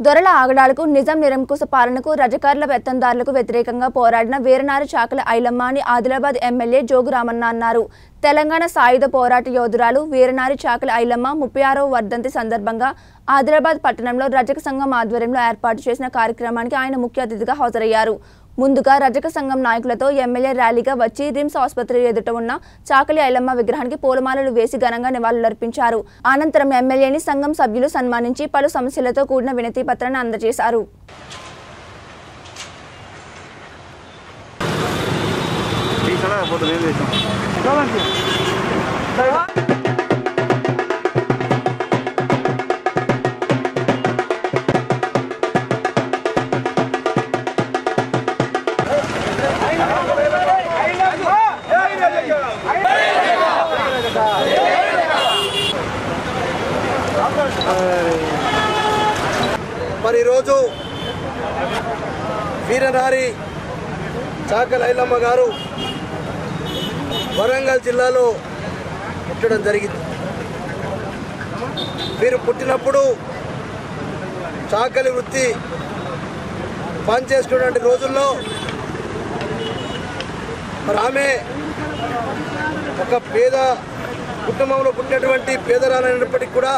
దొరల ఆగడాలకు నిజాం నిరంకుశ పాలనకు రజకారుల పెత్తందారులకు వ్యతిరేకంగా పోరాడిన వీరనారి చాకల ఐలమ్మ అని ఆదిలాబాద్ ఎమ్మెల్యే జోగు రామన్న అన్నారు తెలంగాణ సాయుధ పోరాట యోధురాలు వీరనారి చాకల ఐలమ్మ ముప్పై ఆరవ వర్ధంతి సందర్భంగా ఆదిలాబాద్ పట్టణంలో రజక సంఘం ఆధ్వర్యంలో ఏర్పాటు చేసిన కార్యక్రమానికి ఆయన ముఖ్య అతిథిగా హాజరయ్యారు ముందుగా రజక సంఘం నాయకులతో ఎమ్మెల్యే ర్యాలీగా వచ్చి రిమ్స్ ఆసుపత్రి ఎదుట ఉన్న చాకలి ఐలమ్మ విగ్రహానికి పూలమాలలు వేసి ఘనంగా నివాళులర్పించారు అనంతరం ఎమ్మెల్యేని సంఘం సభ్యులు సన్మానించి పలు సమస్యలతో కూడిన వినతి పత్రాన్ని అందజేశారు తీసాడా ఫోటో నేను చేసాం మరి ఈరోజు వీరనారి చాకల ఐలమ్మ గారు వరంగల్ జిల్లాలో పుట్టడం జరిగింది వీరు పుట్టినప్పుడు చాకలి వృత్తి పనిచేసుకున్నటువంటి రోజుల్లో మరి ఆమె ఒక పేద కుటుంబంలో పుట్టినటువంటి పేదరాలైనప్పటికీ కూడా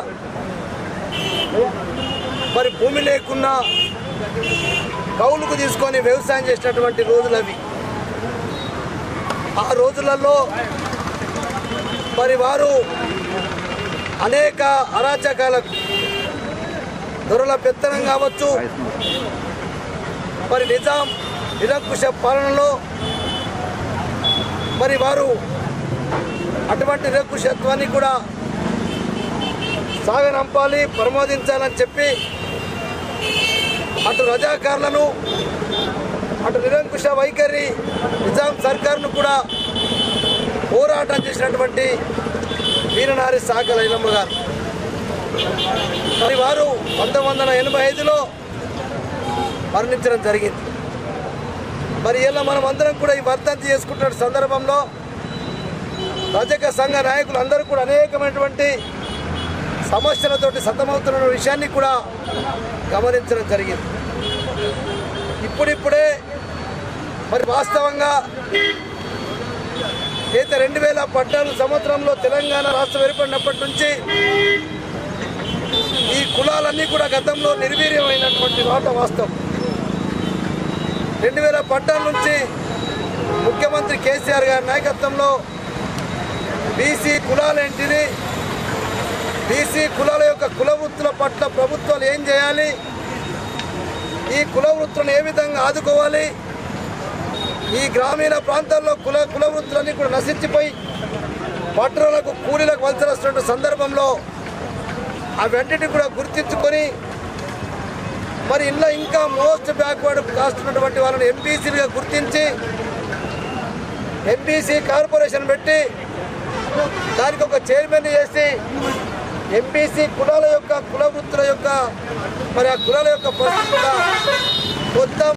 మరి భూమి లేకున్నా కౌలుకు తీసుకొని వ్యవసాయం చేసినటువంటి రోజులు అవి ఆ రోజులలో మరి వారు అనేక అరాచకాలకు దొరల పెత్తనం కావచ్చు మరి నిజాం నిరంకుశ పాలనలో మరి వారు అటువంటి నిరంకుశత్వాన్ని కూడా సాగనంపాలి ప్రమోదించాలని చెప్పి అటు రజాకారులను అటు నిరంకుశ వైఖరి నిజాం సర్కార్ను కూడా పోరాటం చేసినటువంటి వీరనారి సాకల ఐలమ్మ గారు మరి వారు పంతొమ్మిది వందల ఎనభై ఐదులో మరణించడం జరిగింది మరి ఇలా మనం అందరం కూడా ఈ వర్ధంతి చేసుకుంటున్న సందర్భంలో రజక సంఘ నాయకులు అందరూ కూడా అనేకమైనటువంటి సమస్యలతోటి సతమవుతున్న విషయాన్ని కూడా గమనించడం జరిగింది ఇప్పుడిప్పుడే మరి వాస్తవంగా అయితే రెండు వేల పద్నాలుగు సంవత్సరంలో తెలంగాణ రాష్ట్రం ఏర్పడినప్పటి నుంచి ఈ కులాలన్నీ కూడా గతంలో నిర్వీర్యమైనటువంటి మాట వాస్తవం రెండు వేల పద్నాలుగు నుంచి ముఖ్యమంత్రి కేసీఆర్ గారి నాయకత్వంలో బీసీ కులాలేంటిది బీసీ కులాల యొక్క కుల వృత్తుల పట్ల ప్రభుత్వాలు ఏం చేయాలి ఈ కుల వృత్తులను ఏ విధంగా ఆదుకోవాలి ఈ గ్రామీణ ప్రాంతాల్లో కుల కుల వృత్తులన్నీ కూడా నశించిపోయి పట్టణాలకు కూలీలకు వలస వస్తున్న సందర్భంలో అవన్నిటిని కూడా గుర్తించుకొని మరి ఇంట్లో ఇంకా మోస్ట్ బ్యాక్వర్డ్ కాస్ట్ ఉన్నటువంటి వాళ్ళని ఎంపీసీలుగా గుర్తించి ఎంపీసీ కార్పొరేషన్ పెట్టి దానికి ఒక చైర్మన్ చేసి ఎంపీసీ కులాల యొక్క కుల వృత్తుల యొక్క మరి ఆ కులాల యొక్క పరిస్థితి కూడా మొత్తం